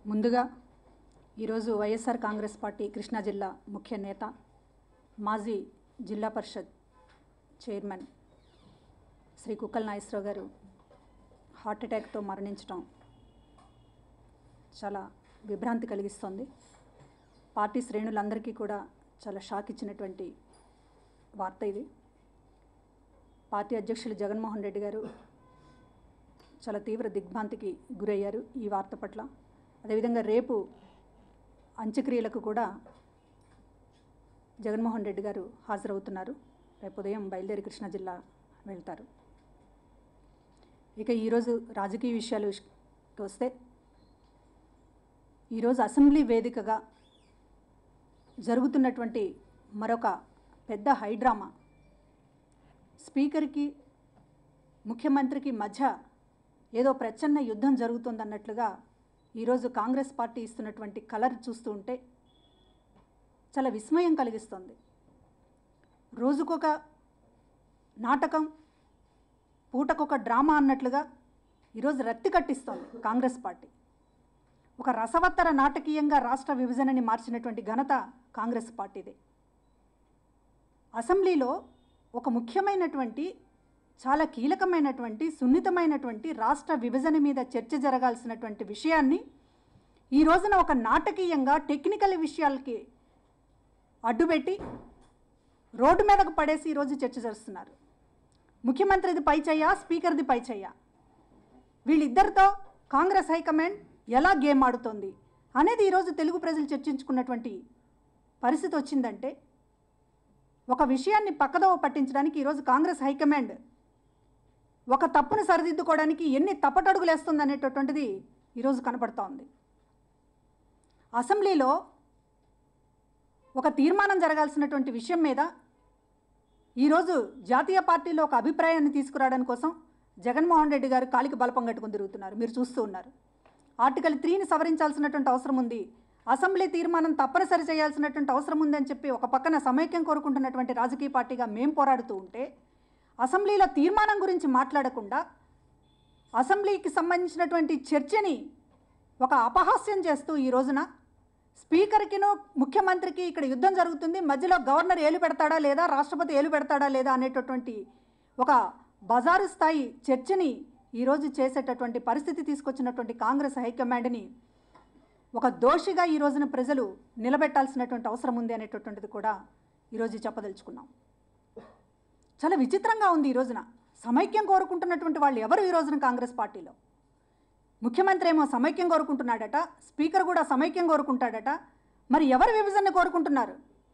ముందుగా ఈరోజు వైఎస్ఆర్ కాంగ్రెస్ పార్టీ కృష్ణా జిల్లా ముఖ్య నేత మాజీ జిల్లా పరిషత్ చైర్మన్ శ్రీ కుక్కల నాగేశ్వరరావు గారు హార్ట్ అటాక్తో మరణించడం చాలా విభ్రాంతి కలిగిస్తోంది పార్టీ శ్రేణులందరికీ కూడా చాలా షాక్ ఇచ్చినటువంటి వార్త ఇది పార్టీ అధ్యక్షులు జగన్మోహన్ రెడ్డి గారు చాలా తీవ్ర దిగ్భ్రాంతికి గురయ్యారు ఈ వార్త పట్ల అదేవిధంగా రేపు అంత్యక్రియలకు కూడా జగన్మోహన్ రెడ్డి గారు హాజరవుతున్నారు రేపు ఉదయం బయలుదేరి కృష్ణా జిల్లా వెళ్తారు ఇక ఈరోజు రాజకీయ విషయాలు విష- వస్తే ఈరోజు అసెంబ్లీ వేదికగా జరుగుతున్నటువంటి మరొక పెద్ద హైడ్రామా స్పీకర్కి ముఖ్యమంత్రికి మధ్య ఏదో ప్రచన్న యుద్ధం జరుగుతుందన్నట్లుగా ఈరోజు కాంగ్రెస్ పార్టీ ఇస్తున్నటువంటి కలర్ చూస్తూ ఉంటే చాలా విస్మయం కలిగిస్తుంది రోజుకొక నాటకం పూటకొక డ్రామా అన్నట్లుగా ఈరోజు రక్తి కట్టిస్తోంది కాంగ్రెస్ పార్టీ ఒక రసవత్తర నాటకీయంగా రాష్ట్ర విభజనని మార్చినటువంటి ఘనత కాంగ్రెస్ పార్టీదే అసెంబ్లీలో ఒక ముఖ్యమైనటువంటి చాలా కీలకమైనటువంటి సున్నితమైనటువంటి రాష్ట్ర విభజన మీద చర్చ జరగాల్సినటువంటి విషయాన్ని ఈ రోజున ఒక నాటకీయంగా టెక్నికల్ విషయాలకి అడ్డుపెట్టి రోడ్డు మీదకు పడేసి ఈరోజు చర్చ జరుస్తున్నారు ముఖ్యమంత్రిది పై చెయ్య స్పీకర్ది పై చెయ్య వీళ్ళిద్దరితో కాంగ్రెస్ హైకమాండ్ ఎలా గేమ్ ఆడుతోంది అనేది ఈరోజు తెలుగు ప్రజలు చర్చించుకున్నటువంటి పరిస్థితి వచ్చిందంటే ఒక విషయాన్ని పక్కదోవ పట్టించడానికి ఈరోజు కాంగ్రెస్ హైకమాండ్ ఒక తప్పును సరిదిద్దుకోవడానికి ఎన్ని తప్పటడుగులు వేస్తుంది అనేటటువంటిది ఈరోజు కనపడతా ఉంది అసెంబ్లీలో ఒక తీర్మానం జరగాల్సినటువంటి విషయం మీద ఈరోజు జాతీయ పార్టీలో ఒక అభిప్రాయాన్ని తీసుకురావడం కోసం జగన్మోహన్ రెడ్డి గారు కాలికి బలపం కట్టుకుని తిరుగుతున్నారు మీరు చూస్తూ ఉన్నారు ఆర్టికల్ త్రీని సవరించాల్సినటువంటి అవసరం ఉంది అసెంబ్లీ తీర్మానం తప్పనిసరి చేయాల్సినటువంటి అవసరం ఉందని చెప్పి ఒక పక్కన సమైక్యం కోరుకుంటున్నటువంటి రాజకీయ పార్టీగా మేం పోరాడుతూ ఉంటే అసెంబ్లీలో తీర్మానం గురించి మాట్లాడకుండా అసెంబ్లీకి సంబంధించినటువంటి చర్చని ఒక అపహాస్యం చేస్తూ ఈ రోజున స్పీకర్కిను ముఖ్యమంత్రికి ఇక్కడ యుద్ధం జరుగుతుంది మధ్యలో గవర్నర్ ఏలు పెడతాడా లేదా రాష్ట్రపతి ఏలు పెడతాడా లేదా అనేటటువంటి ఒక బజారు స్థాయి చర్చని ఈరోజు చేసేటటువంటి పరిస్థితి తీసుకొచ్చినటువంటి కాంగ్రెస్ హైకమాండ్ని ఒక దోషిగా ఈ రోజున ప్రజలు నిలబెట్టాల్సినటువంటి అవసరం ఉంది అనేటటువంటిది కూడా ఈరోజు చెప్పదలుచుకున్నాం చాలా విచిత్రంగా ఉంది ఈ రోజున సమైక్యం కోరుకుంటున్నటువంటి వాళ్ళు ఎవరు ఈ రోజున కాంగ్రెస్ పార్టీలో ముఖ్యమంత్రి ఏమో సమైక్యం కోరుకుంటున్నాడట స్పీకర్ కూడా సమైక్యం కోరుకుంటాడట మరి ఎవరు విభజన కోరుకుంటున్నారు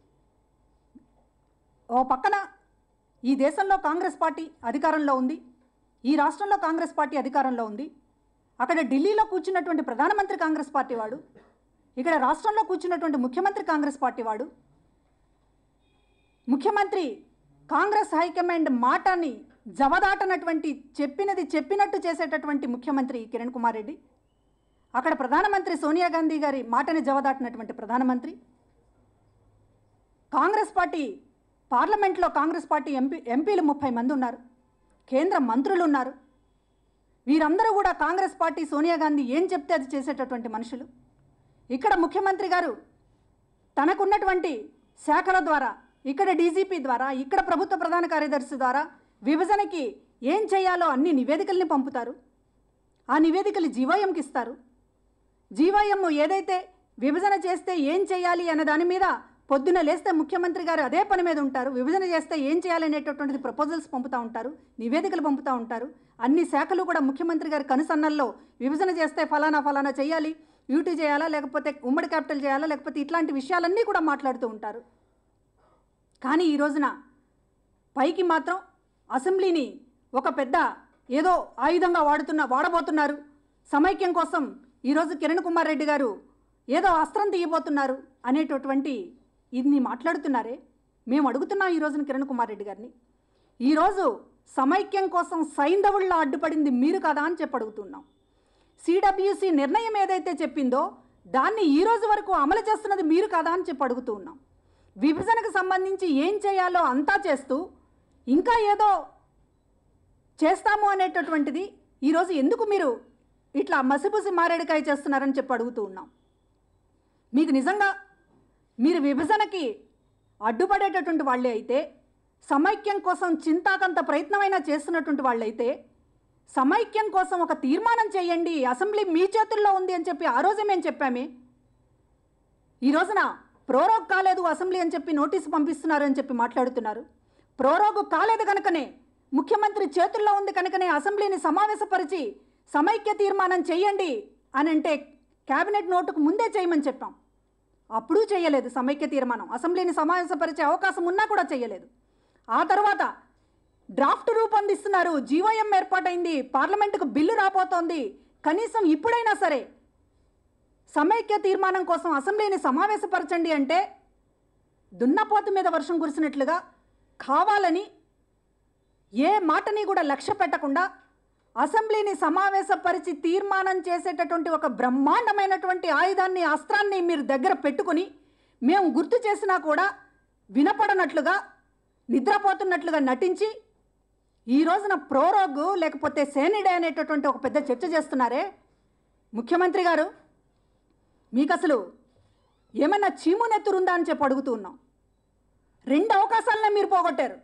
ఓ పక్కన ఈ దేశంలో కాంగ్రెస్ పార్టీ అధికారంలో ఉంది ఈ రాష్ట్రంలో కాంగ్రెస్ పార్టీ అధికారంలో ఉంది అక్కడ ఢిల్లీలో కూర్చున్నటువంటి ప్రధానమంత్రి కాంగ్రెస్ పార్టీ వాడు ఇక్కడ రాష్ట్రంలో కూర్చున్నటువంటి ముఖ్యమంత్రి కాంగ్రెస్ పార్టీ వాడు ముఖ్యమంత్రి కాంగ్రెస్ హైకమాండ్ మాటని జవదాటనటువంటి చెప్పినది చెప్పినట్టు చేసేటటువంటి ముఖ్యమంత్రి కిరణ్ కుమార్ రెడ్డి అక్కడ ప్రధానమంత్రి సోనియా గాంధీ గారి మాటని జవదాటినటువంటి ప్రధానమంత్రి కాంగ్రెస్ పార్టీ పార్లమెంట్లో కాంగ్రెస్ పార్టీ ఎంపీ ఎంపీలు ముప్పై మంది ఉన్నారు కేంద్ర మంత్రులు ఉన్నారు వీరందరూ కూడా కాంగ్రెస్ పార్టీ సోనియా గాంధీ ఏం చెప్తే అది చేసేటటువంటి మనుషులు ఇక్కడ ముఖ్యమంత్రి గారు తనకున్నటువంటి శాఖల ద్వారా ఇక్కడ డీజీపీ ద్వారా ఇక్కడ ప్రభుత్వ ప్రధాన కార్యదర్శి ద్వారా విభజనకి ఏం చేయాలో అన్ని నివేదికల్ని పంపుతారు ఆ నివేదికలు జీవోఎంకి ఇస్తారు జీవోఎం ఏదైతే విభజన చేస్తే ఏం చేయాలి అనే దాని మీద పొద్దున లేస్తే ముఖ్యమంత్రి గారు అదే పని మీద ఉంటారు విభజన చేస్తే ఏం చేయాలి అనేటటువంటిది ప్రపోజల్స్ పంపుతూ ఉంటారు నివేదికలు పంపుతూ ఉంటారు అన్ని శాఖలు కూడా ముఖ్యమంత్రి గారి కనుసన్నల్లో విభజన చేస్తే ఫలానా ఫలానా చేయాలి యూటీ చేయాలా లేకపోతే ఉమ్మడి క్యాపిటల్ చేయాలా లేకపోతే ఇట్లాంటి విషయాలన్నీ కూడా మాట్లాడుతూ ఉంటారు కానీ ఈ రోజున పైకి మాత్రం అసెంబ్లీని ఒక పెద్ద ఏదో ఆయుధంగా వాడుతున్న వాడబోతున్నారు సమైక్యం కోసం ఈరోజు కిరణ్ కుమార్ రెడ్డి గారు ఏదో అస్త్రం తీయబోతున్నారు అనేటటువంటి ఇన్ని మాట్లాడుతున్నారే మేము అడుగుతున్నాం ఈ రోజున కిరణ్ కుమార్ రెడ్డి గారిని ఈరోజు సమైక్యం కోసం సైంధవుల్లో అడ్డుపడింది మీరు కదా అని చెప్పి అడుగుతున్నాం సిడబ్ల్యూసి నిర్ణయం ఏదైతే చెప్పిందో దాన్ని ఈ రోజు వరకు అమలు చేస్తున్నది మీరు కదా అని చెప్పి అడుగుతూ ఉన్నాం విభజనకు సంబంధించి ఏం చేయాలో అంతా చేస్తూ ఇంకా ఏదో చేస్తాము అనేటటువంటిది ఈరోజు ఎందుకు మీరు ఇట్లా మసిపూసి మారేడుకాయ చేస్తున్నారని చెప్పి అడుగుతూ ఉన్నాం మీకు నిజంగా మీరు విభజనకి అడ్డుపడేటటువంటి వాళ్ళే అయితే సమైక్యం కోసం చింతాకంత ప్రయత్నమైనా చేస్తున్నటువంటి వాళ్ళైతే సమైక్యం కోసం ఒక తీర్మానం చేయండి అసెంబ్లీ మీ చేతుల్లో ఉంది అని చెప్పి ఆ రోజే మేము చెప్పామే ఈ రోజున ప్రోరోగ్ కాలేదు అసెంబ్లీ అని చెప్పి నోటీసు పంపిస్తున్నారు అని చెప్పి మాట్లాడుతున్నారు ప్రోరోగు కాలేదు కనుకనే ముఖ్యమంత్రి చేతుల్లో ఉంది కనుకనే అసెంబ్లీని సమావేశపరిచి సమైక్య తీర్మానం చేయండి అని అంటే కేబినెట్ నోటుకు ముందే చేయమని చెప్పాం అప్పుడు చేయలేదు సమైక్య తీర్మానం అసెంబ్లీని సమావేశపరిచే అవకాశం ఉన్నా కూడా చేయలేదు ఆ తర్వాత డ్రాఫ్ట్ రూపొందిస్తున్నారు జీవోఎం ఏర్పాటైంది పార్లమెంటుకు బిల్లు రాబోతోంది కనీసం ఇప్పుడైనా సరే సమైక్య తీర్మానం కోసం అసెంబ్లీని సమావేశపరచండి అంటే దున్నపోతు మీద వర్షం కురిసినట్లుగా కావాలని ఏ మాటని కూడా లక్ష్య పెట్టకుండా అసెంబ్లీని సమావేశపరిచి తీర్మానం చేసేటటువంటి ఒక బ్రహ్మాండమైనటువంటి ఆయుధాన్ని అస్త్రాన్ని మీరు దగ్గర పెట్టుకొని మేము గుర్తు చేసినా కూడా వినపడనట్లుగా నిద్రపోతున్నట్లుగా నటించి ఈ రోజున ప్రోరోగ్ లేకపోతే సేనిడే అనేటటువంటి ఒక పెద్ద చర్చ చేస్తున్నారే ముఖ్యమంత్రి గారు మీకు అసలు ఏమన్నా చీము నెత్తురుందా అని చెప్పి అడుగుతూ ఉన్నాం రెండు అవకాశాలనే మీరు పోగొట్టారు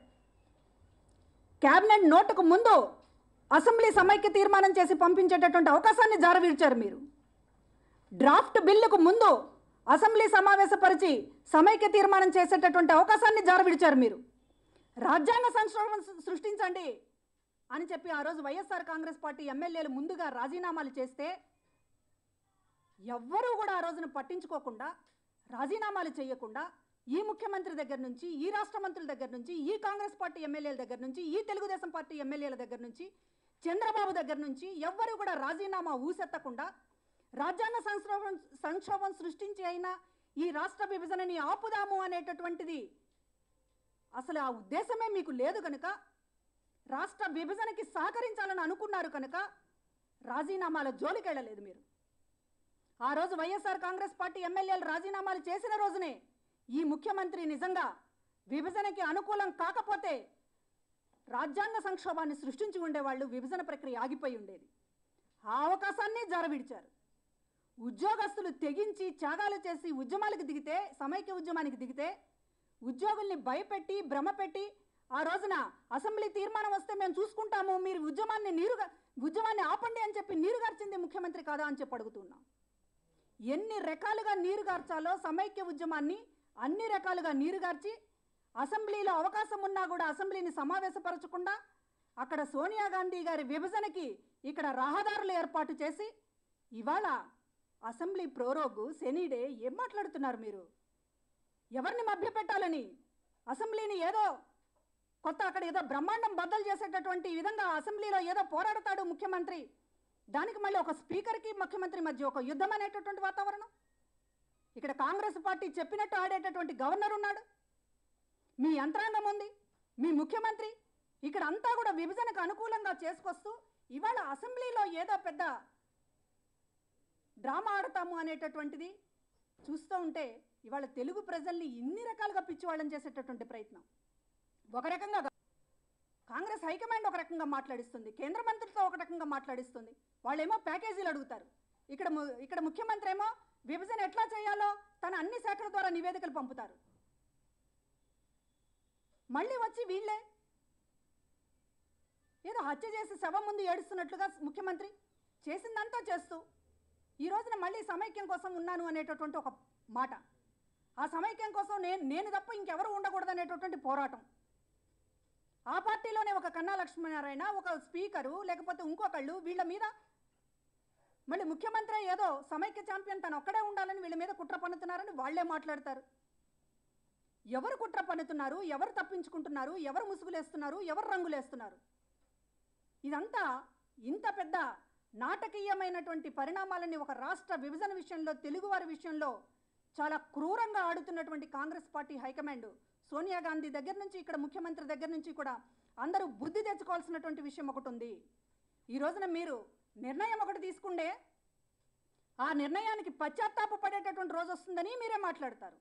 క్యాబినెట్ నోటుకు ముందు అసెంబ్లీ సమైక్య తీర్మానం చేసి పంపించేటటువంటి అవకాశాన్ని జారవిడ్చారు మీరు డ్రాఫ్ట్ బిల్లుకు ముందు అసెంబ్లీ సమావేశపరిచి సమైక్య తీర్మానం చేసేటటువంటి అవకాశాన్ని జారవిడిచారు మీరు రాజ్యాంగ సంక్షోభం సృ- సృష్టించండి అని చెప్పి ఆ రోజు వైఎస్ఆర్ కాంగ్రెస్ పార్టీ ఎమ్మెల్యేలు ముందుగా రాజీనామాలు చేస్తే ఎవ్వరూ కూడా ఆ రోజున పట్టించుకోకుండా రాజీనామాలు చేయకుండా ఈ ముఖ్యమంత్రి దగ్గర నుంచి ఈ రాష్ట్ర మంత్రుల దగ్గర నుంచి ఈ కాంగ్రెస్ పార్టీ ఎమ్మెల్యేల దగ్గర నుంచి ఈ తెలుగుదేశం పార్టీ ఎమ్మెల్యేల దగ్గర నుంచి చంద్రబాబు దగ్గర నుంచి ఎవ్వరూ కూడా రాజీనామా ఊసెత్తకుండా రాజ్యాంగ సంక్షోభం సంక్షోభం సృష్టించి అయినా ఈ రాష్ట్ర విభజనని ఆపుదాము అనేటటువంటిది అసలు ఆ ఉద్దేశమే మీకు లేదు కనుక రాష్ట్ర విభజనకి సహకరించాలని అనుకున్నారు కనుక రాజీనామాల జోలికి వెళ్ళలేదు మీరు ఆ రోజు వైఎస్ఆర్ కాంగ్రెస్ పార్టీ ఎమ్మెల్యేలు రాజీనామాలు చేసిన రోజునే ఈ ముఖ్యమంత్రి నిజంగా విభజనకి అనుకూలం కాకపోతే రాజ్యాంగ సంక్షోభాన్ని సృష్టించి ఉండేవాళ్ళు విభజన ప్రక్రియ ఆగిపోయి ఉండేది ఆ అవకాశాన్ని జరవిడిచారు ఉద్యోగస్తులు తెగించి త్యాగాలు చేసి ఉద్యమాలకు దిగితే సమైక్య ఉద్యమానికి దిగితే ఉద్యోగుల్ని భయపెట్టి భ్రమపెట్టి ఆ రోజున అసెంబ్లీ తీర్మానం వస్తే మేము చూసుకుంటాము మీరు ఉద్యమాన్ని నీరుగా ఉద్యమాన్ని ఆపండి అని చెప్పి నీరుగార్చింది ముఖ్యమంత్రి కాదా అని చెప్పి అడుగుతున్నాం ఎన్ని రకాలుగా నీరుగార్చాలో సమైక్య ఉద్యమాన్ని అన్ని రకాలుగా నీరుగార్చి అసెంబ్లీలో అవకాశం ఉన్నా కూడా అసెంబ్లీని సమావేశపరచకుండా అక్కడ సోనియా గాంధీ గారి విభజనకి ఇక్కడ రహదారులు ఏర్పాటు చేసి ఇవాళ అసెంబ్లీ ప్రోరోగు సెనీడే ఏం మాట్లాడుతున్నారు మీరు ఎవరిని మభ్యపెట్టాలని అసెంబ్లీని ఏదో కొత్త అక్కడ ఏదో బ్రహ్మాండం బద్దలు చేసేటటువంటి విధంగా అసెంబ్లీలో ఏదో పోరాడతాడు ముఖ్యమంత్రి దానికి మళ్ళీ ఒక స్పీకర్కి ముఖ్యమంత్రి మధ్య ఒక యుద్ధం అనేటటువంటి వాతావరణం ఇక్కడ కాంగ్రెస్ పార్టీ చెప్పినట్టు ఆడేటటువంటి గవర్నర్ ఉన్నాడు మీ యంత్రాంగం ఉంది మీ ముఖ్యమంత్రి ఇక్కడ అంతా కూడా విభజనకు అనుకూలంగా చేసుకొస్తూ ఇవాళ అసెంబ్లీలో ఏదో పెద్ద డ్రామా ఆడతాము అనేటటువంటిది చూస్తూ ఉంటే ఇవాళ తెలుగు ప్రజల్ని ఇన్ని రకాలుగా పిచ్చివాళ్ళని చేసేటటువంటి ప్రయత్నం ఒక రకంగా గా- కాంగ్రెస్ హైకమాండ్ ఒక రకంగా మాట్లాడిస్తుంది కేంద్ర మంత్రితో ఒక రకంగా మాట్లాడిస్తుంది వాళ్ళేమో ప్యాకేజీలు అడుగుతారు ఇక్కడ ము- ఇక్కడ ముఖ్యమంత్రి ఏమో విభజన ఎట్లా చేయాలో తన అన్ని శాఖల ద్వారా నివేదికలు పంపుతారు మళ్ళీ వచ్చి వీళ్ళే ఏదో హత్య చేసి శవం ముందు ఏడుస్తున్నట్లుగా ముఖ్యమంత్రి చేసిందంతా చేస్తూ ఈ రోజున మళ్ళీ సమైక్యం కోసం ఉన్నాను అనేటటువంటి ఒక మాట ఆ సమైక్యం కోసం నేను నేను తప్ప ఇంకెవరు ఉండకూడదు అనేటటువంటి పోరాటం ఆ పార్టీలోనే ఒక కన్నా లక్ష్మీనారాయణ ఒక స్పీకరు లేకపోతే ఇంకొకళ్ళు వీళ్ళ మీద మళ్ళీ ముఖ్యమంత్రి ఏదో సమైక్య ఛాంపియన్ తను ఒక్కడే ఉండాలని వీళ్ళ మీద కుట్ర పన్నుతున్నారని వాళ్ళే మాట్లాడతారు ఎవరు కుట్ర పన్నుతున్నారు ఎవరు తప్పించుకుంటున్నారు ఎవరు ముసుగులేస్తున్నారు ఎవరు రంగులేస్తున్నారు ఇదంతా ఇంత పెద్ద నాటకీయమైనటువంటి పరిణామాలని ఒక రాష్ట్ర విభజన విషయంలో తెలుగువారి విషయంలో చాలా క్రూరంగా ఆడుతున్నటువంటి కాంగ్రెస్ పార్టీ హైకమాండ్ సోనియా గాంధీ దగ్గర నుంచి ఇక్కడ ముఖ్యమంత్రి దగ్గర నుంచి కూడా అందరూ బుద్ధి తెచ్చుకోవాల్సినటువంటి విషయం ఒకటి ఉంది ఈ రోజున మీరు నిర్ణయం ఒకటి తీసుకుంటే ఆ నిర్ణయానికి పశ్చాత్తాప పడేటటువంటి రోజు వస్తుందని మీరే మాట్లాడతారు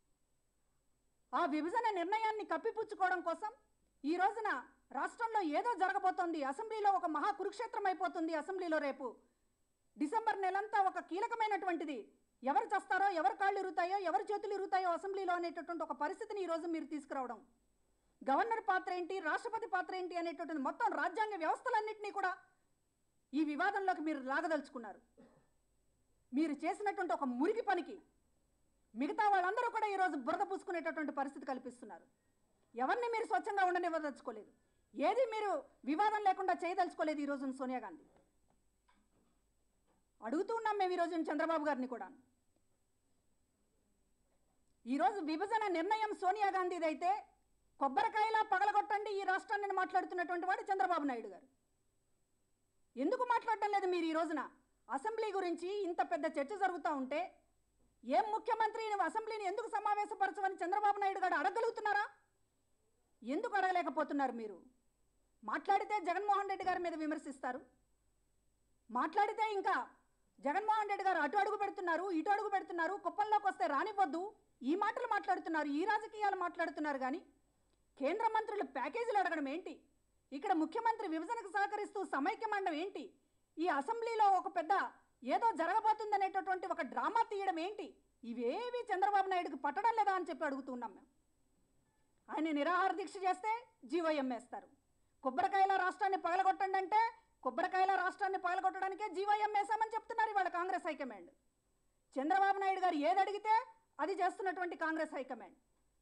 ఆ విభజన నిర్ణయాన్ని కప్పిపుచ్చుకోవడం కోసం ఈ రోజున రాష్ట్రంలో ఏదో జరగబోతోంది అసెంబ్లీలో ఒక మహా కురుక్షేత్రం అయిపోతుంది అసెంబ్లీలో రేపు డిసెంబర్ నెలంతా ఒక కీలకమైనటువంటిది ఎవరు చస్తారో ఎవరు కాళ్ళు ఇరుగుతాయో ఎవరు చేతులు ఇరుగుతాయో అసెంబ్లీలో అనేటటువంటి ఒక పరిస్థితిని ఈరోజు మీరు తీసుకురావడం గవర్నర్ పాత్ర ఏంటి రాష్ట్రపతి పాత్ర ఏంటి అనేటటువంటి మొత్తం రాజ్యాంగ వ్యవస్థలన్నింటినీ కూడా ఈ వివాదంలోకి మీరు లాగదలుచుకున్నారు మీరు చేసినటువంటి ఒక మురికి పనికి మిగతా వాళ్ళందరూ కూడా ఈరోజు బురద పూసుకునేటటువంటి పరిస్థితి కల్పిస్తున్నారు ఎవరిని మీరు స్వచ్ఛంగా ఉండనివ్వదలుచుకోలేదు ఏది మీరు వివాదం లేకుండా చేయదలుచుకోలేదు ఈ రోజున సోనియా గాంధీ అడుగుతూ ఉన్నాం మేము ఈరోజు చంద్రబాబు గారిని కూడా ఈరోజు విభజన నిర్ణయం సోనియా గాంధీది అయితే కొబ్బరికాయలా పగలగొట్టండి ఈ రాష్ట్రాన్ని మాట్లాడుతున్నటువంటి వాడు చంద్రబాబు నాయుడు గారు ఎందుకు మాట్లాడటం లేదు మీరు ఈ రోజున అసెంబ్లీ గురించి ఇంత పెద్ద చర్చ జరుగుతూ ఉంటే ఏం ముఖ్యమంత్రి నువ్వు అసెంబ్లీని ఎందుకు సమావేశపరచవని చంద్రబాబు నాయుడు గారు అడగలుగుతున్నారా ఎందుకు అడగలేకపోతున్నారు మీరు మాట్లాడితే జగన్మోహన్ రెడ్డి గారి మీద విమర్శిస్తారు మాట్లాడితే ఇంకా జగన్మోహన్ రెడ్డి గారు అటు అడుగు పెడుతున్నారు ఇటు అడుగు పెడుతున్నారు కుప్పంలోకి వస్తే రానివ్వద్దు ఈ మాటలు మాట్లాడుతున్నారు ఈ రాజకీయాలు మాట్లాడుతున్నారు కానీ కేంద్ర మంత్రులు ప్యాకేజీలు అడగడం ఏంటి ఇక్కడ ముఖ్యమంత్రి విభజనకు సహకరిస్తూ సమైక్యమండం ఏంటి ఈ అసెంబ్లీలో ఒక పెద్ద ఏదో జరగబోతుందనేటటువంటి ఒక డ్రామా తీయడం ఏంటి ఇవేవి చంద్రబాబు నాయుడుకి పట్టడం లేదా అని చెప్పి అడుగుతున్నాం మేము ఆయన నిరాహార దీక్ష చేస్తే జీవోఎం వేస్తారు కొబ్బరికాయల రాష్ట్రాన్ని పగలగొట్టండి అంటే కొబ్బరికాయల రాష్ట్రాన్ని పగలగొట్టడానికే జీవోఎం వేసామని చెప్తున్నారు ఇవాళ కాంగ్రెస్ హైకమాండ్ చంద్రబాబు నాయుడు గారు ఏది అడిగితే అది చేస్తున్నటువంటి కాంగ్రెస్ హైకమాండ్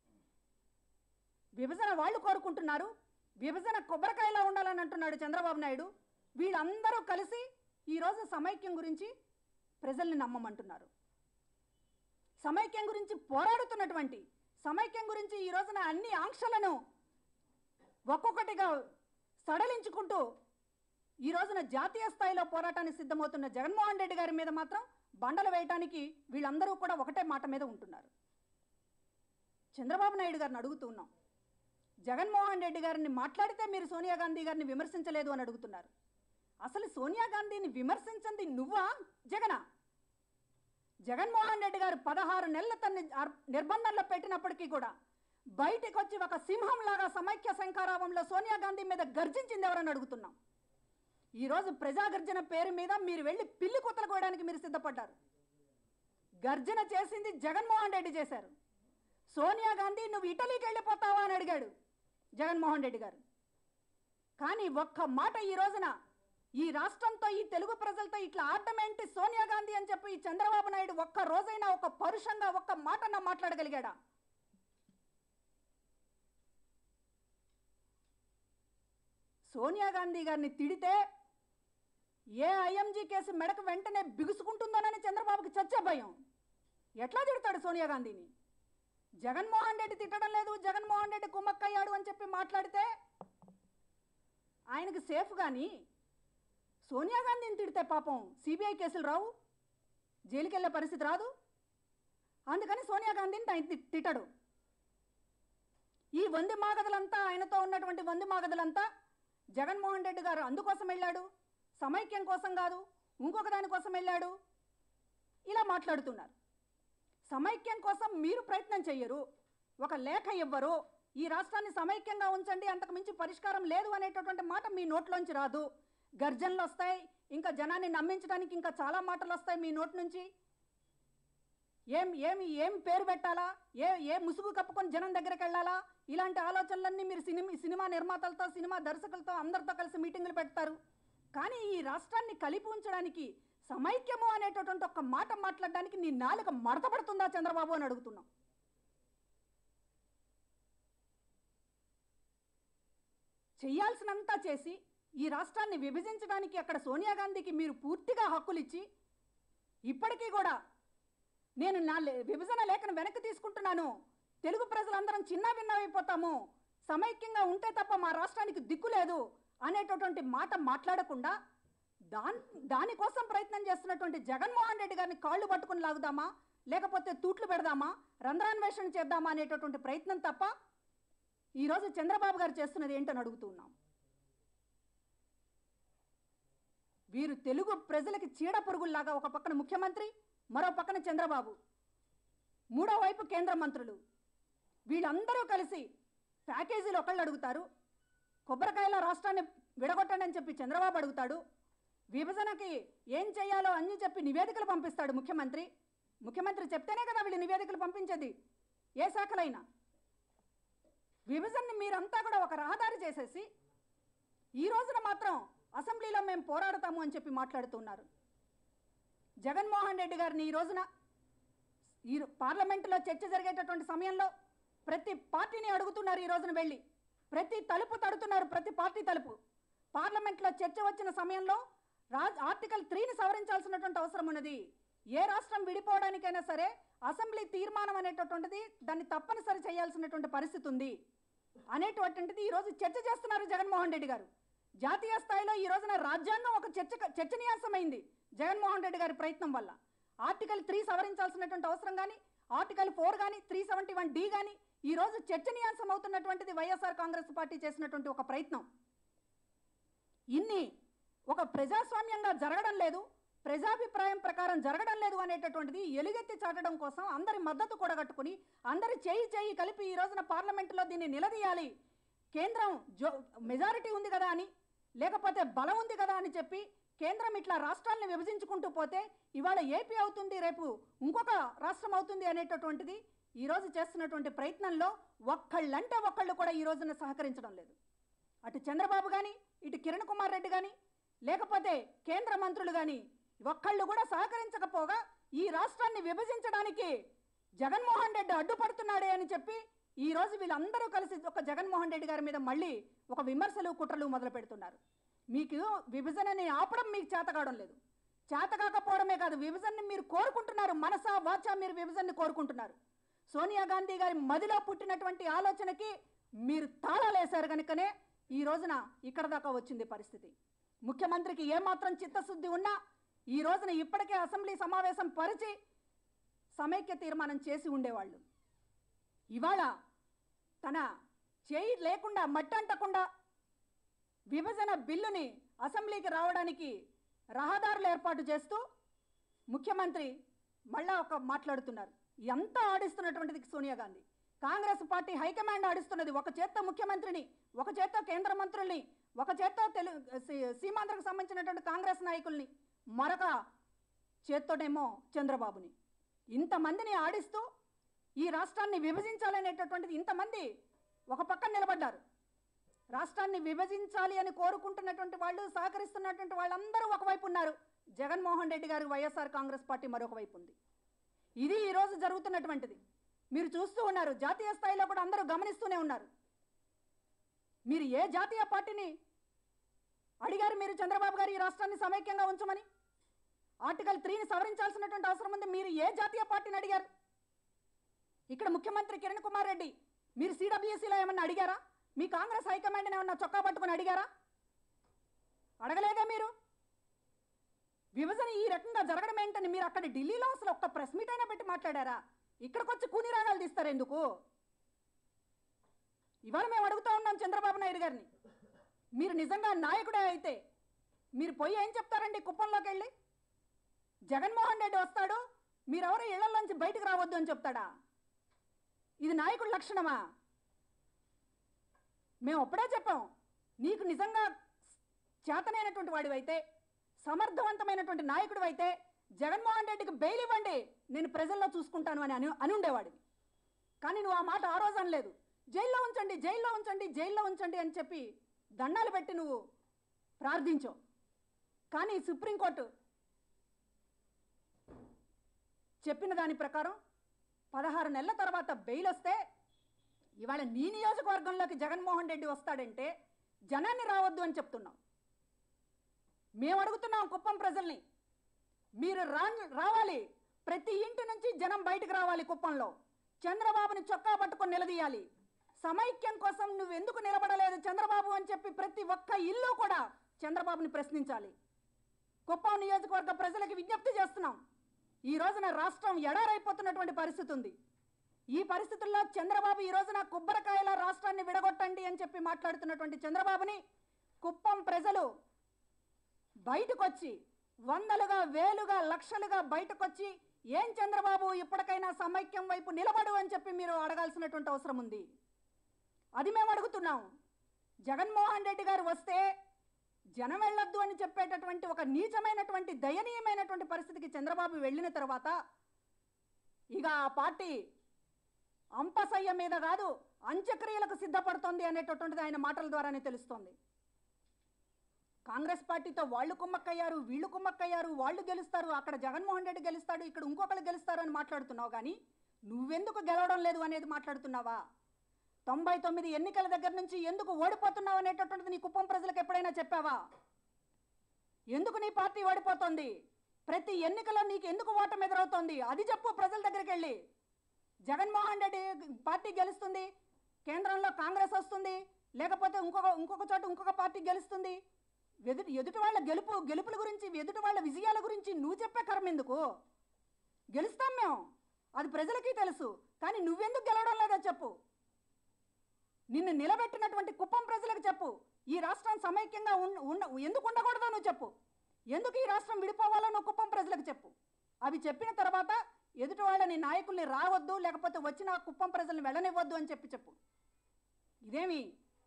విభజన వాళ్ళు కోరుకుంటున్నారు విభజన కొబ్బరికాయలా ఉండాలని అంటున్నాడు చంద్రబాబు నాయుడు వీళ్ళందరూ కలిసి ఈరోజు సమైక్యం గురించి ప్రజల్ని నమ్మమంటున్నారు సమైక్యం గురించి పోరాడుతున్నటువంటి సమైక్యం గురించి ఈ రోజున అన్ని ఆంక్షలను ఒక్కొక్కటిగా సడలించుకుంటూ ఈ రోజున జాతీయ స్థాయిలో పోరాటానికి సిద్ధమవుతున్న జగన్మోహన్ రెడ్డి గారి మీద మాత్రం బండలు వేయటానికి వీళ్ళందరూ కూడా ఒకటే మాట మీద ఉంటున్నారు చంద్రబాబు నాయుడు గారిని అడుగుతున్నాం జగన్మోహన్ రెడ్డి గారిని మాట్లాడితే మీరు సోనియా గాంధీ గారిని విమర్శించలేదు అని అడుగుతున్నారు అసలు సోనియా గాంధీని విమర్శించింది నువ్వా జగనా జగన్మోహన్ రెడ్డి గారు పదహారు నెలల తన్ని అర్- నిర్బంధంలో పెట్టినప్పటికీ కూడా బయటికి వచ్చి ఒక సింహంలాగా సమైక్య శంఖారావంలో సోనియా గాంధీ మీద గర్జించింది ఎవరని అడుగుతున్నాం ఈరోజు ప్రజాగర్జన పేరు మీద మీరు వెళ్ళి పిల్లి కుత్తలు కోయడానికి మీరు సిద్ధపడ్డారు గర్జన చేసింది జగన్మోహన్ రెడ్డి చేశారు సోనియా గాంధీ నువ్వు ఇటలీకి వెళ్ళిపోతావా అని అడిగాడు జగన్మోహన్ రెడ్డి గారు కానీ ఒక్క మాట ఈ రోజున ఈ రాష్ట్రంతో ఈ తెలుగు ప్రజలతో ఇట్లా ఆడటం ఏంటి సోనియా గాంధీ అని చెప్పి ఈ చంద్రబాబు నాయుడు ఒక్క రోజైనా ఒక పరుషంగా ఒక్క మాటన్నా మాట్లాడగలిగాడా సోనియా గాంధీ గారిని తిడితే ఏ ఐఎంజీ కేసు మెడకు వెంటనే బిగుసుకుంటుందోనని చంద్రబాబుకి చచ్చే భయం ఎట్లా తిడతాడు సోనియా గాంధీని జగన్మోహన్ రెడ్డి తిట్టడం లేదు జగన్మోహన్ రెడ్డి కుమ్మక్కయ్యాడు అని చెప్పి మాట్లాడితే ఆయనకి సేఫ్ కానీ సోనియా గాంధీని తిడితే పాపం సిబిఐ కేసులు రావు జైలుకి వెళ్ళే పరిస్థితి రాదు అందుకని సోనియా గాంధీని ఆయన తి- తిట్టడు ఈ వంది మాగదులంతా ఆయనతో ఉన్నటువంటి వంది మాగదులంతా జగన్మోహన్ రెడ్డి గారు అందుకోసం వెళ్ళాడు సమైక్యం కోసం కాదు ఇంకొక దానికోసం వెళ్ళాడు ఇలా మాట్లాడుతున్నారు సమైక్యం కోసం మీరు ప్రయత్నం చెయ్యరు ఒక లేఖ ఇవ్వరు ఈ రాష్ట్రాన్ని సమైక్యంగా ఉంచండి అంతకు మించి పరిష్కారం లేదు అనేటటువంటి మాట మీ నోట్లోంచి రాదు గర్జనలు వస్తాయి ఇంకా జనాన్ని నమ్మించడానికి ఇంకా చాలా మాటలు వస్తాయి మీ నోటి నుంచి ఏం ఏమి ఏం పేరు పెట్టాలా ఏ ఏ ముసుగు కప్పుకొని జనం దగ్గరికి వెళ్ళాలా ఇలాంటి ఆలోచనలన్నీ మీరు సినిమా సినిమా నిర్మాతలతో సినిమా దర్శకులతో అందరితో కలిసి మీటింగులు పెడతారు కానీ ఈ రాష్ట్రాన్ని కలిపి ఉంచడానికి సమైక్యము అనేటటువంటి ఒక మాట మాట్లాడడానికి నీ నాలుక మడతపడుతుందా చంద్రబాబు అని అడుగుతున్నాం చేయాల్సినంతా చేసి ఈ రాష్ట్రాన్ని విభజించడానికి అక్కడ సోనియా గాంధీకి మీరు పూర్తిగా హక్కులు ఇచ్చి ఇప్పటికీ కూడా నేను నా లే- విభజన లేఖను వెనక్కి తీసుకుంటున్నాను తెలుగు ప్రజలందరం చిన్న భిన్నమైపోతాము సమైక్యంగా ఉంటే తప్ప మా రాష్ట్రానికి దిక్కు లేదు అనేటటువంటి మాట మాట్లాడకుండా దాన్ దానికోసం ప్రయత్నం చేస్తున్నటువంటి జగన్మోహన్ రెడ్డి గారిని కాళ్ళు పట్టుకుని లాగుదామా లేకపోతే తూట్లు పెడదామా రంధ్రాన్వేషణ చేద్దామా అనేటటువంటి ప్రయత్నం తప్ప ఈరోజు చంద్రబాబు గారు చేస్తున్నది ఏంటని అడుగుతున్నాం వీరు తెలుగు ప్రజలకి చీడ పురుగుల్లాగా ఒక పక్కన ముఖ్యమంత్రి మరో పక్కన చంద్రబాబు మూడో వైపు కేంద్ర మంత్రులు వీళ్ళందరూ కలిసి ప్యాకేజీలు ఒకళ్ళు అడుగుతారు కొబ్బరికాయల రాష్ట్రాన్ని విడగొట్టండి అని చెప్పి చంద్రబాబు అడుగుతాడు విభజనకి ఏం చేయాలో అని చెప్పి నివేదికలు పంపిస్తాడు ముఖ్యమంత్రి ముఖ్యమంత్రి చెప్తేనే కదా వీళ్ళు నివేదికలు పంపించేది ఏ శాఖలైనా విభజనని మీరంతా కూడా ఒక రహదారి చేసేసి ఈ రోజున మాత్రం అసెంబ్లీలో మేము పోరాడతాము అని చెప్పి మాట్లాడుతున్నారు జగన్మోహన్ రెడ్డి గారిని ఈ రోజున ఈ పార్లమెంటులో చర్చ జరిగేటటువంటి సమయంలో ప్రతి పార్టీని అడుగుతున్నారు ఈ రోజున వెళ్ళి ప్రతి తలుపు తడుతున్నారు ప్రతి పార్టీ తలుపు పార్లమెంట్లో చర్చ వచ్చిన సమయంలో రాజ్ ఆర్టికల్ త్రీని సవరించాల్సినటువంటి అవసరం ఉన్నది ఏ రాష్ట్రం విడిపోవడానికైనా సరే అసెంబ్లీ తీర్మానం అనేటటువంటిది దాన్ని తప్పనిసరి చేయాల్సినటువంటి పరిస్థితి ఉంది అనేటువంటిది ఈరోజు చర్చ చేస్తున్నారు జగన్మోహన్ రెడ్డి గారు జాతీయ స్థాయిలో ఈ రోజున రాజ్యాంగం ఒక చర్చ చర్చనీయాంశమైంది జగన్మోహన్ రెడ్డి గారి ప్రయత్నం వల్ల ఆర్టికల్ త్రీ సవరించాల్సినటువంటి అవసరం కానీ ఆర్టికల్ ఫోర్ కానీ త్రీ సెవెంటీ వన్ డి కానీ ఈరోజు చర్చనీయాంశం అవుతున్నటువంటిది వైఎస్ఆర్ కాంగ్రెస్ పార్టీ చేసినటువంటి ఒక ప్రయత్నం ఇన్ని ఒక ప్రజాస్వామ్యంగా జరగడం లేదు ప్రజాభిప్రాయం ప్రకారం జరగడం లేదు అనేటటువంటిది ఎలుగెత్తి చాటడం కోసం అందరి మద్దతు కూడగట్టుకుని అందరి చేయి చేయి కలిపి ఈ రోజున పార్లమెంటులో దీన్ని నిలదీయాలి కేంద్రం జో మెజారిటీ ఉంది కదా అని లేకపోతే బలం ఉంది కదా అని చెప్పి కేంద్రం ఇట్లా రాష్ట్రాలను విభజించుకుంటూ పోతే ఇవాళ ఏపీ అవుతుంది రేపు ఇంకొక రాష్ట్రం అవుతుంది అనేటటువంటిది ఈరోజు చేస్తున్నటువంటి ప్రయత్నంలో ఒక్కళ్ళంటే ఒక్కళ్ళు కూడా ఈ రోజున సహకరించడం లేదు అటు చంద్రబాబు కానీ ఇటు కిరణ్ కుమార్ రెడ్డి కానీ లేకపోతే కేంద్ర మంత్రులు కానీ ఒక్కళ్ళు కూడా సహకరించకపోగా ఈ రాష్ట్రాన్ని విభజించడానికి జగన్మోహన్ రెడ్డి అడ్డుపడుతున్నాడే అని చెప్పి ఈ రోజు వీళ్ళందరూ కలిసి ఒక జగన్మోహన్ రెడ్డి గారి మీద మళ్ళీ ఒక విమర్శలు కుట్రలు మొదలు పెడుతున్నారు మీకు విభజనని ఆపడం మీకు చేతకావడం లేదు చేత కాకపోవడమే కాదు విభజనని మీరు కోరుకుంటున్నారు మనసా వాచా మీరు విభజనని కోరుకుంటున్నారు సోనియా గాంధీ గారి మదిలో పుట్టినటువంటి ఆలోచనకి మీరు తాళాలేశారు కనుకనే ఈ రోజున ఇక్కడ దాకా వచ్చింది పరిస్థితి ముఖ్యమంత్రికి ఏమాత్రం చిత్తశుద్ధి ఉన్నా ఈ రోజున ఇప్పటికే అసెంబ్లీ సమావేశం పరిచి సమైక్య తీర్మానం చేసి ఉండేవాళ్ళు ఇవాళ తన చేయి లేకుండా మట్టంటకుండా విభజన బిల్లుని అసెంబ్లీకి రావడానికి రహదారులు ఏర్పాటు చేస్తూ ముఖ్యమంత్రి మళ్ళా ఒక మాట్లాడుతున్నారు ఎంత ఆడిస్తున్నటువంటిది సోనియా గాంధీ కాంగ్రెస్ పార్టీ హైకమాండ్ ఆడిస్తున్నది ఒక చేత్తో ముఖ్యమంత్రిని ఒక చేత్తో కేంద్ర మంత్రుల్ని ఒక చేత్తో తెలు సీ- సీమాంధ్రకు సంబంధించినటువంటి కాంగ్రెస్ నాయకుల్ని మరొక చేత్తోనేమో చంద్రబాబుని ఇంతమందిని ఆడిస్తూ ఈ రాష్ట్రాన్ని విభజించాలనేటటువంటిది ఇంతమంది ఒక పక్కన నిలబడ్డారు రాష్ట్రాన్ని విభజించాలి అని కోరుకుంటున్నటువంటి వాళ్ళు సహకరిస్తున్నటువంటి వాళ్ళందరూ ఒకవైపు ఉన్నారు జగన్మోహన్ రెడ్డి గారు వైఎస్ఆర్ కాంగ్రెస్ పార్టీ మరొక వైపు ఉంది ఇది ఈరోజు జరుగుతున్నటువంటిది మీరు చూస్తూ ఉన్నారు జాతీయ స్థాయిలో కూడా అందరూ గమనిస్తూనే ఉన్నారు మీరు ఏ జాతీయ పార్టీని అడిగారు మీరు చంద్రబాబు గారు ఈ రాష్ట్రాన్ని సమైక్యంగా ఉంచమని ఆర్టికల్ త్రీని సవరించాల్సినటువంటి అవసరం ఉంది మీరు ఏ జాతీయ పార్టీని అడిగారు ఇక్కడ ముఖ్యమంత్రి కిరణ్ కుమార్ రెడ్డి మీరు సిడబ్ల్యూసీలో ఏమన్నా అడిగారా మీ కాంగ్రెస్ హైకమాండ్ని ఏమన్నా చొక్కా పట్టుకొని అడిగారా అడగలేదా మీరు విభజన ఈ రకంగా జరగడం ఏంటని మీరు అక్కడ ఢిల్లీలో అసలు ఒక్క ప్రెస్ మీట్ అయినా పెట్టి మాట్లాడారా ఇక్కడికి వచ్చి కూని రాగాలు తీస్తారు ఎందుకు ఇవాళ మేము అడుగుతా ఉన్నాం చంద్రబాబు నాయుడు గారిని మీరు నిజంగా నాయకుడే అయితే మీరు పోయి ఏం చెప్తారండి కుప్పంలోకి వెళ్ళి జగన్మోహన్ రెడ్డి వస్తాడు మీరెవరు ఇళ్లలోంచి బయటకు రావద్దు అని చెప్తాడా ఇది నాయకుడి లక్షణమా మేము అప్పుడే చెప్పాం నీకు నిజంగా చేతనైనటువంటి వాడివైతే సమర్థవంతమైనటువంటి నాయకుడు అయితే జగన్మోహన్ రెడ్డికి బెయిల్ ఇవ్వండి నేను ప్రజల్లో చూసుకుంటాను అని అని అని ఉండేవాడివి కానీ నువ్వు ఆ మాట ఆ రోజు అనలేదు జైల్లో ఉంచండి జైల్లో ఉంచండి జైల్లో ఉంచండి అని చెప్పి దండాలు పెట్టి నువ్వు ప్రార్థించావు కానీ సుప్రీంకోర్టు చెప్పిన దాని ప్రకారం పదహారు నెలల తర్వాత బెయిల్ వస్తే ఇవాళ నీ నియోజకవర్గంలోకి జగన్మోహన్ రెడ్డి వస్తాడంటే జనాన్ని రావద్దు అని చెప్తున్నాం మేము అడుగుతున్నాం కుప్పం ప్రజల్ని మీరు రా రావాలి ప్రతి ఇంటి నుంచి జనం బయటకు రావాలి కుప్పంలో చంద్రబాబుని చొక్కా పట్టుకొని నిలదీయాలి సమైక్యం కోసం నువ్వు ఎందుకు నిలబడలేదు చంద్రబాబు అని చెప్పి ప్రతి ఒక్క ఇల్లు కూడా చంద్రబాబుని ప్రశ్నించాలి కుప్పం నియోజకవర్గ ప్రజలకు విజ్ఞప్తి చేస్తున్నాం ఈ రోజున రాష్ట్రం ఎడారైపోతున్నటువంటి పరిస్థితి ఉంది ఈ పరిస్థితుల్లో చంద్రబాబు ఈ రోజున కొబ్బరికాయల రాష్ట్రాన్ని విడగొట్టండి అని చెప్పి మాట్లాడుతున్నటువంటి చంద్రబాబుని కుప్పం ప్రజలు బయటకొచ్చి వందలుగా వేలుగా లక్షలుగా బయటకొచ్చి ఏం చంద్రబాబు ఇప్పటికైనా సమైక్యం వైపు నిలబడు అని చెప్పి మీరు అడగాల్సినటువంటి అవసరం ఉంది అది మేము అడుగుతున్నాం జగన్మోహన్ రెడ్డి గారు వస్తే జనం వెళ్ళొద్దు అని చెప్పేటటువంటి ఒక నీచమైనటువంటి దయనీయమైనటువంటి పరిస్థితికి చంద్రబాబు వెళ్ళిన తర్వాత ఇక ఆ పార్టీ అంపసయ్య మీద కాదు అంత్యక్రియలకు సిద్ధపడుతోంది అనేటటువంటిది ఆయన మాటల ద్వారానే తెలుస్తోంది కాంగ్రెస్ పార్టీతో వాళ్ళు కుమ్మక్కయ్యారు వీళ్ళు కుమ్మక్కయ్యారు వాళ్ళు గెలుస్తారు అక్కడ జగన్మోహన్ రెడ్డి గెలుస్తాడు ఇక్కడ ఇంకొకరు గెలుస్తారు అని మాట్లాడుతున్నావు కానీ నువ్వెందుకు గెలవడం లేదు అనేది మాట్లాడుతున్నావా తొంభై తొమ్మిది ఎన్నికల దగ్గర నుంచి ఎందుకు ఓడిపోతున్నావు అనేటటువంటిది నీ కుప్పం ప్రజలకు ఎప్పుడైనా చెప్పావా ఎందుకు నీ పార్టీ ఓడిపోతుంది ప్రతి ఎన్నికలో నీకు ఎందుకు ఓటమి ఎదురవుతోంది అది చెప్పు ప్రజల దగ్గరికి వెళ్ళి జగన్మోహన్ రెడ్డి పార్టీ గెలుస్తుంది కేంద్రంలో కాంగ్రెస్ వస్తుంది లేకపోతే ఇంకొక ఇంకొక చోట ఇంకొక పార్టీ గెలుస్తుంది ఎదుటి ఎదుటి వాళ్ళ గెలుపు గెలుపుల గురించి ఎదుటి వాళ్ళ విజయాల గురించి నువ్వు చెప్పే కర్మ ఎందుకు గెలుస్తాం మేము అది ప్రజలకి తెలుసు కానీ నువ్వెందుకు గెలవడం లేదో చెప్పు నిన్ను నిలబెట్టినటువంటి కుప్పం ప్రజలకు చెప్పు ఈ రాష్ట్రం సమైక్యంగా ఉండ ఉండ ఎందుకు ఉండకూడదో నువ్వు చెప్పు ఎందుకు ఈ రాష్ట్రం విడిపోవాలో నువ్వు కుప్పం ప్రజలకు చెప్పు అవి చెప్పిన తర్వాత ఎదుటి వాళ్ళని నాయకుల్ని రావద్దు లేకపోతే వచ్చిన కుప్పం ప్రజల్ని వెళ్ళనివ్వద్దు అని చెప్పి చెప్పు ఇదేమి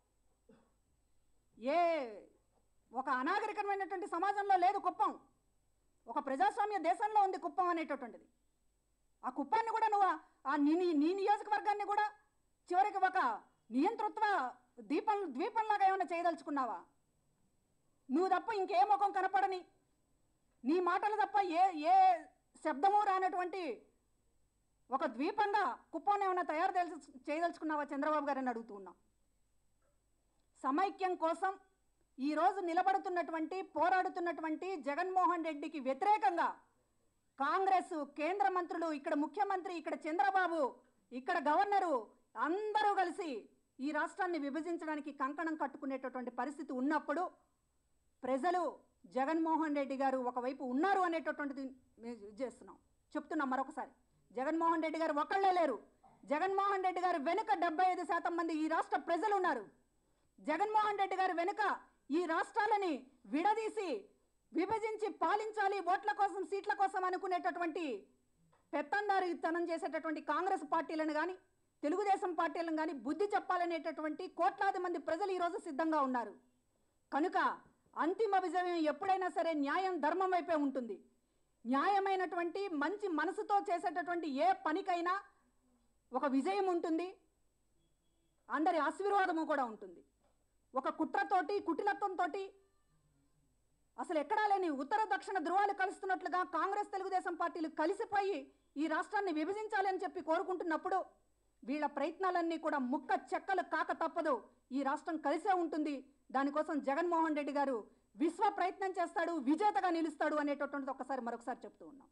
ఏ ఒక అనాగరికమైనటువంటి సమాజంలో లేదు కుప్పం ఒక ప్రజాస్వామ్య దేశంలో ఉంది కుప్పం అనేటటువంటిది ఆ కుప్పాన్ని కూడా నువ్వు ఆ నీ నీ- నీ నియోజకవర్గాన్ని కూడా చివరికి ఒక నియంతృత్వ దీపం ద్వీపంలాగా ఏమైనా చేయదలుచుకున్నావా నువ్వు తప్ప ఇంకే ముఖం కనపడని నీ మాటలు తప్ప ఏ ఏ శబ్దము రానటువంటి ఒక ద్వీపంగా కుప్పాన్ని ఏమైనా తయారు తెలుసు చేయదలుచుకున్నావా చంద్రబాబు గారిని అడుగుతూ ఉన్నాం సమైక్యం కోసం ఈరోజు నిలబడుతున్నటువంటి పోరాడుతున్నటువంటి జగన్మోహన్ రెడ్డికి వ్యతిరేకంగా కాంగ్రెస్ కేంద్ర మంత్రులు ఇక్కడ ముఖ్యమంత్రి ఇక్కడ చంద్రబాబు ఇక్కడ గవర్నరు అందరూ కలిసి ఈ రాష్ట్రాన్ని విభజించడానికి కంకణం కట్టుకునేటటువంటి పరిస్థితి ఉన్నప్పుడు ప్రజలు జగన్మోహన్ రెడ్డి గారు ఒకవైపు ఉన్నారు అనేటటువంటిది మేము ఇది చేస్తున్నాం చెప్తున్నాం మరొకసారి జగన్మోహన్ రెడ్డి గారు ఒక్కళ్ళే లేరు జగన్మోహన్ రెడ్డి గారు వెనుక డెబ్బై ఐదు శాతం మంది ఈ రాష్ట్ర ప్రజలు ఉన్నారు జగన్మోహన్ రెడ్డి గారు వెనుక ఈ రాష్ట్రాలని విడదీసి విభజించి పాలించాలి ఓట్ల కోసం సీట్ల కోసం అనుకునేటటువంటి పెత్తందారితనం చేసేటటువంటి కాంగ్రెస్ పార్టీలను కానీ తెలుగుదేశం పార్టీలను కానీ బుద్ధి చెప్పాలనేటటువంటి కోట్లాది మంది ప్రజలు ఈరోజు సిద్ధంగా ఉన్నారు కనుక అంతిమ విజయం ఎప్పుడైనా సరే న్యాయం ధర్మం వైపే ఉంటుంది న్యాయమైనటువంటి మంచి మనసుతో చేసేటటువంటి ఏ పనికైనా ఒక విజయం ఉంటుంది అందరి ఆశీర్వాదము కూడా ఉంటుంది ఒక కుట్రతోటి కుటిలత్వంతో అసలు ఎక్కడా లేని ఉత్తర దక్షిణ ధృవాలు కలుస్తున్నట్లుగా కాంగ్రెస్ తెలుగుదేశం పార్టీలు కలిసిపోయి ఈ రాష్ట్రాన్ని విభజించాలి అని చెప్పి కోరుకుంటున్నప్పుడు వీళ్ళ ప్రయత్నాలన్నీ కూడా ముక్క చెక్కలు కాక తప్పదు ఈ రాష్ట్రం కలిసే ఉంటుంది దానికోసం జగన్మోహన్ రెడ్డి గారు విశ్వ ప్రయత్నం చేస్తాడు విజేతగా నిలుస్తాడు అనేటటువంటిది ఒక్కసారి మరొకసారి చెప్తూ ఉన్నాం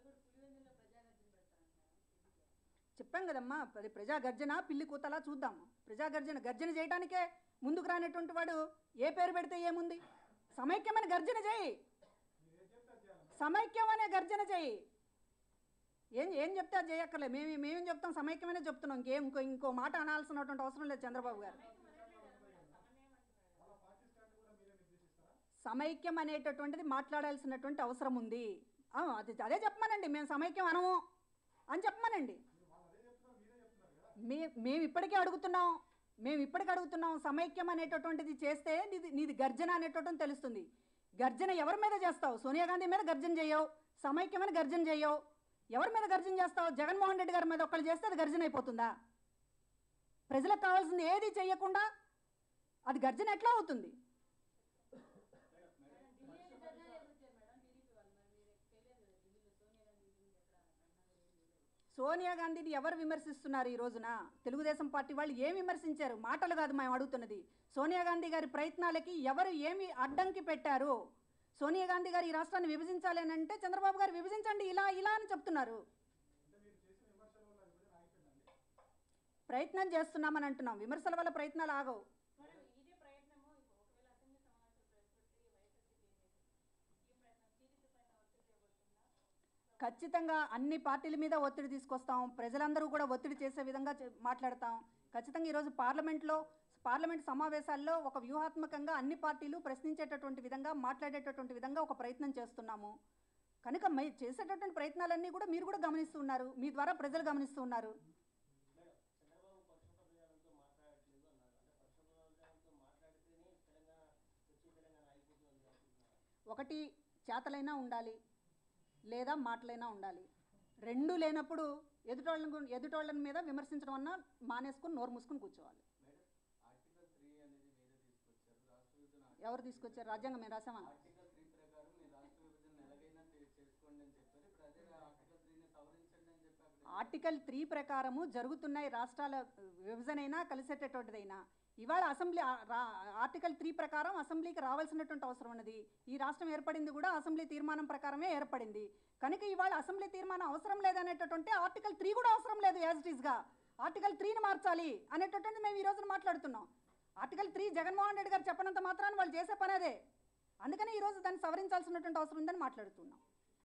చెప్పాం కదమ్మా అది ప్రజా గర్జన పిల్లి కూతలా చూద్దాం ప్రజా గర్జన గర్జన చేయడానికే ముందుకు రానటువంటి వాడు ఏ పేరు పెడితే ఏముంది సమైక్యమని గర్జన చేయి సమైక్యం అనే గర్జన చేయి ఏం ఏం చెప్తే అది చేయక్కర్లే మేము మేమేం చెప్తాం సమైక్యమనే చెప్తున్నాం ఇంకేం ఇంకో ఇంకో మాట అనాల్సినటువంటి అవసరం లేదు చంద్రబాబు గారు సమైక్యం అనేటటువంటిది మాట్లాడాల్సినటువంటి అవసరం ఉంది ఆ, అది అదే చెప్పమనండి మేము సమైక్యం అనము అని చెప్పమనండి మే మేము ఇప్పటికే అడుగుతున్నాం మేము ఇప్పటికే అడుగుతున్నాం సమైక్యం అనేటటువంటిది చేస్తే నీది నీది గర్జన అనేటటువంటి తెలుస్తుంది గర్జన ఎవరి మీద చేస్తావు సోనియా గాంధీ మీద గర్జన చేయవు సమైక్యం అని గర్జన చేయవు ఎవరి మీద గర్జన చేస్తావు జగన్మోహన్ రెడ్డి గారి మీద ఒక్కళ్ళు చేస్తే అది గర్జన అయిపోతుందా ప్రజలకు కావాల్సింది ఏది చేయకుండా అది గర్జన ఎట్లా అవుతుంది సోనియా గాంధీని ఎవరు విమర్శిస్తున్నారు ఈ రోజున తెలుగుదేశం పార్టీ వాళ్ళు ఏం విమర్శించారు మాటలు కాదు మేము అడుగుతున్నది సోనియా గాంధీ గారి ప్రయత్నాలకి ఎవరు ఏమి అడ్డంకి పెట్టారు సోనియా గాంధీ గారు ఈ రాష్ట్రాన్ని విభజించాలి అని అంటే చంద్రబాబు గారు విభజించండి ఇలా ఇలా అని చెప్తున్నారు ప్రయత్నం చేస్తున్నామని అంటున్నాం విమర్శల వల్ల ప్రయత్నాలు ఆగవు మేడం ఇదే ప్రయత్నము ఒకవేళ అసెంబ్లీ సమావేశాలు ప్రవేశపెట్టి వైఎస్ఆర్సీపీ ఏం చేస్తుంది ఈ ప్రయత్నం టీడీపీ పైన ఒత్తిడి చేయబడుతుందా ఖచ్చితంగా అన్ని పార్టీల మీద ఒత్తిడి తీసుకొస్తాం ప్రజలందరూ కూడా ఒత్తిడి చేసే విధంగా చే- మాట్లాడతాం ఖచ్చితంగా ఈరోజు పార్లమెంట్లో పార్లమెంట్ సమావేశాల్లో ఒక వ్యూహాత్మకంగా అన్ని పార్టీలు ప్రశ్నించేటటువంటి విధంగా మాట్లాడేటటువంటి విధంగా ఒక ప్రయత్నం చేస్తున్నాము కనుక మై చేసేటటువంటి ప్రయత్నాలన్నీ కూడా మీరు కూడా గమనిస్తున్నారు మీ ద్వారా ప్రజలు గమనిస్తున్నారు చంద్రబాబు పక్ష ప్రజానంతో మాట్లాడట్లేదు అన్నారు అంటే పక్ష ప్రజానంతో మాట్లాడితేనే తెలంగాణ వచ్చే తెలంగాణ అయిపోతుంది ఒకటి చేతలైనా ఉండాలి లేదా మాటలైనా ఉండాలి రెండు లేనప్పుడు ఎదుటోళ్ళని గు- ఎదుటోళ్ళని మీద విమర్శించడం అన్నా మానేసుకుని నోరు మూసుకుని కూర్చోవాలి మేడం ఆర్టికల్ త్రీ అనేది మీరే తీసుకొచ్చారు రాష్ట్ర విభజన ఎవరు తీసుకొచ్చారు రాజ్యాంగం మేము రాసామా ఆర్టికల్ త్రీ ప్రకారం మీరు రాష్ట్ర విభజన ఎలాగైనా చే- చేసుకోండి అని చెప్పారు ఇప్పుడు అదే ఆర్టికల్ త్రీని సవరించండి అని చెప్పి అక్కడ ఆర్టికల్ త్రీ ప్రకారము జరుగుతున్నాయి రాష్ట్రాల విభజనైనా కలిసేటటువంటిదైనా ఇవాళ అసెంబ్లీ ఆ- రా- ఆర్టికల్ త్రీ ప్రకారం అసెంబ్లీకి రావాల్సినటువంటి అవసరం ఉన్నది ఈ రాష్ట్రం ఏర్పడింది కూడా అసెంబ్లీ తీర్మానం ప్రకారమే ఏర్పడింది కనుక ఇవాళ అసెంబ్లీ తీర్మానం అవసరం లేదనేటటువంటి ఆర్టికల్ త్రీ కూడా అవసరం లేదు యాజ్ ఇట్ ఈస్గా ఆర్టికల్ త్రీని మార్చాలి అనేటటువంటిది మేము ఈ రోజున మాట్లాడుతున్నాం ఆర్టికల్ త్రీ జగన్మోహన్ రెడ్డి గారు చెప్పనంత మాత్రాన్ని వాళ్ళు చేసే పని అదే అందుకని ఈరోజు దాన్ని సవరించాల్సినటువంటి అవసరం ఉందని మాట్లాడుతున్నాం